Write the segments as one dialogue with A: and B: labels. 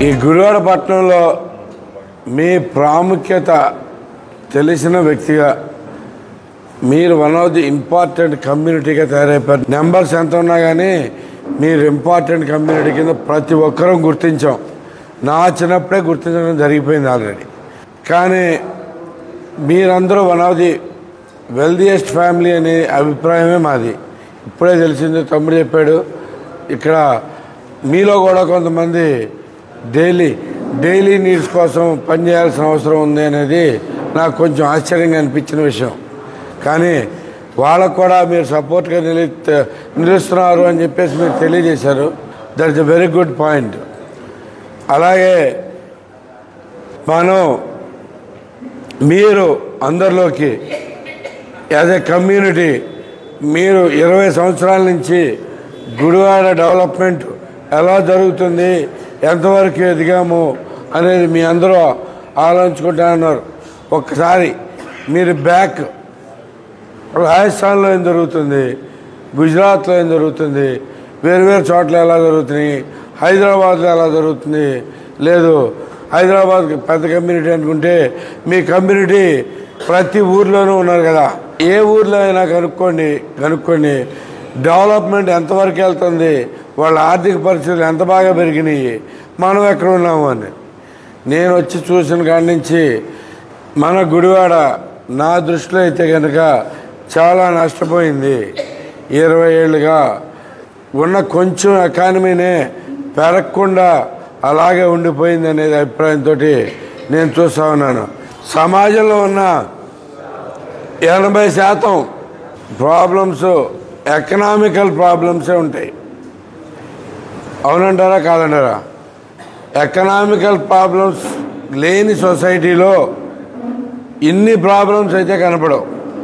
A: ఈ గుడివాడ పట్టణంలో మీ ప్రాముఖ్యత తెలిసిన వ్యక్తిగా మీరు వన్ ఆఫ్ ది ఇంపార్టెంట్ కమ్యూనిటీగా తయారైపోయారు నెంబర్స్ ఎంత ఉన్నా కానీ మీరు ఇంపార్టెంట్ కమ్యూనిటీ కింద ప్రతి ఒక్కరూ గుర్తించాం నా చిన్నప్పుడే గుర్తించడం జరిగిపోయింది ఆల్రెడీ కానీ మీరందరూ one of the wealthiest family అనే అభిప్రాయమే మాది ఇప్పుడే తెలిసింది తమ్ముడు చెప్పాడు ఇక్కడ మీలో కూడా కొంతమంది డైలీ డైలీ నీడ్స్ కోసం పనిచేయాల్సిన అవసరం ఉంది అనేది నాకు కొంచెం ఆశ్చర్యంగా అనిపించిన విషయం కానీ వాళ్ళకు కూడా మీరు సపోర్ట్గా నిలి నిలుస్తున్నారు అని చెప్పేసి మీరు తెలియజేశారు that is a very good point అలాగే మనం మీరు అందరిలోకి యాజ్ ఎ కమ్యూనిటీ మీరు ఇరవై సంవత్సరాల నుంచి గుడివాడ డెవలప్మెంట్ ఎలా జరుగుతుంది ఎంతవరకు ఎదిగాము అనేది మీ అందరూ ఆలోచించుకుంటా ఉన్నారు ఒక్కసారి మీరు బ్యాక్ రాజస్థాన్లో ఏం జరుగుతుంది గుజరాత్లో ఏం జరుగుతుంది వేరు వేరు చోట్ల ఎలా జరుగుతున్నాయి హైదరాబాద్లో ఎలా జరుగుతుంది లేదు హైదరాబాద్ పెద్ద కమ్యూనిటీ అనుకుంటే మీ కమ్యూనిటీ ప్రతి ఊర్లోనూ ఉన్నారు కదా ఏ ఊర్లో అయినా కనుక్కోండి కనుక్కోండి డెవలప్మెంట్ ఎంతవరకు వెళ్తుంది వాళ్ళ ఆర్థిక పరిస్థితులు ఎంత బాగా పెరిగినాయి మనం ఎక్కడ ఉన్నాము అని నేను వచ్చి చూసిన కాడి నుంచి మన గుడివాడ నా దృష్టిలో అయితే కనుక చాలా నష్టపోయింది ఇరవై ఏళ్ళుగా ఉన్న కొంచెం ఎకానమీనే పెరగకుండా అలాగే ఉండిపోయింది అనేది అభిప్రాయంతో నేను చూస్తా ఉన్నాను సమాజంలో ఉన్న ఎనభై శాతం ప్రాబ్లమ్స్ ఎకనామికల్ ప్రాబ్లమ్సే ఉంటాయి అవునంటారా కాదంటారా ఎకనామికల్ ప్రాబ్లమ్స్ లేని సొసైటీలో ఇన్ని ప్రాబ్లమ్స్ అయితే కనపడవు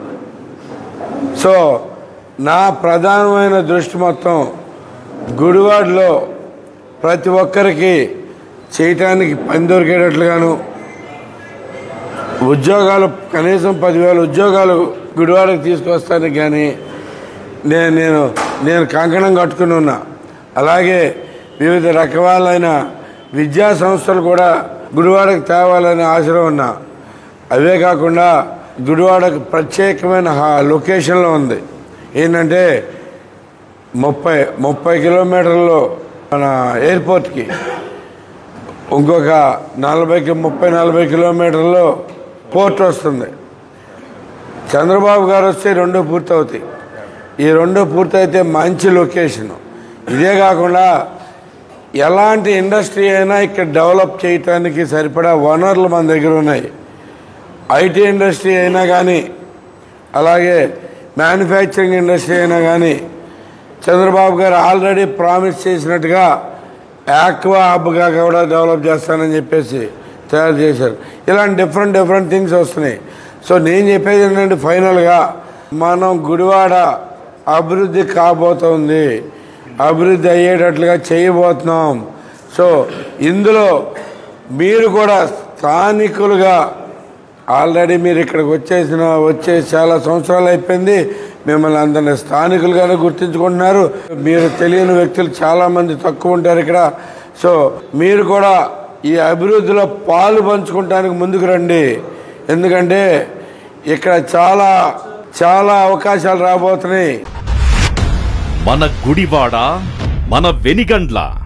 A: సో నా ప్రధానమైన దృష్టి మొత్తం గుడివాడలో ప్రతి ఒక్కరికి చేయటానికి పని దొరికేటట్లుగాను ఉద్యోగాలు కనీసం పదివేల ఉద్యోగాలు గుడివాడకి తీసుకొస్తానికి కానీ నేను నేను నేను కంకణం కట్టుకుని ఉన్నా అలాగే వివిధ రకాలైన విద్యా సంస్థలు కూడా గుడివాడకు తేవాలనే ఆశలో ఉన్నా అవే కాకుండా గుడివాడకు ప్రత్యేకమైన హా- లొకేషన్లో ఉంది ఏంటంటే ముప్పై ముప్పై కిలోమీటర్లు మన ఎయిర్పోర్ట్కి ఇంకొక నలభైకి ముప్పై నలభై కిలోమీటర్లు పోర్ట్ వస్తుంది చంద్రబాబు గారు వస్తే రెండు పూర్తవుతాయి ఈ రెండు పూర్తయితే మంచి లొకేషన్ ఇదే కాకుండా ఎలాంటి ఇండస్ట్రీ అయినా ఇక్కడ డెవలప్ చేయటానికి సరిపడా వనరులు మన దగ్గర ఉన్నాయి ఐటీ ఇండస్ట్రీ అయినా కానీ అలాగే మ్యానుఫ్యాక్చరింగ్ ఇండస్ట్రీ అయినా కానీ చంద్రబాబు గారు ఆల్రెడీ ప్రామిస్ చేసినట్టుగా యాక్వా హబ్గా కూడా డెవలప్ చేస్తానని చెప్పేసి తయారు చేశారు ఇలాంటి డిఫరెంట్ డిఫరెంట్ థింగ్స్ వస్తున్నాయి సో నేను చెప్పేది ఏంటంటే ఫైనల్గా మనం గుడివాడ అభివృద్ధి కాబోతోంది అభివృద్ధి అయ్యేటట్లుగా చేయబోతున్నాం సో ఇందులో మీరు కూడా స్థానికులుగా ఆల్రెడీ మీరు ఇక్కడికి వచ్చేసిన వచ్చే చాలా సంవత్సరాలు అయిపోయింది మిమ్మల్ని అందరిని స్థానికులుగానే గుర్తించుకుంటున్నారు మీరు తెలియని వ్యక్తులు చాలామంది తక్కువ ఉంటారు ఇక్కడ సో మీరు కూడా ఈ అభివృద్ధిలో పాలు పంచుకుంటానికి ముందుకు రండి ఎందుకంటే ఇక్కడ చాలా చాలా అవకాశాలు రాబోతున్నాయి
B: మన గుడివాడ మన వెనిగండ్ల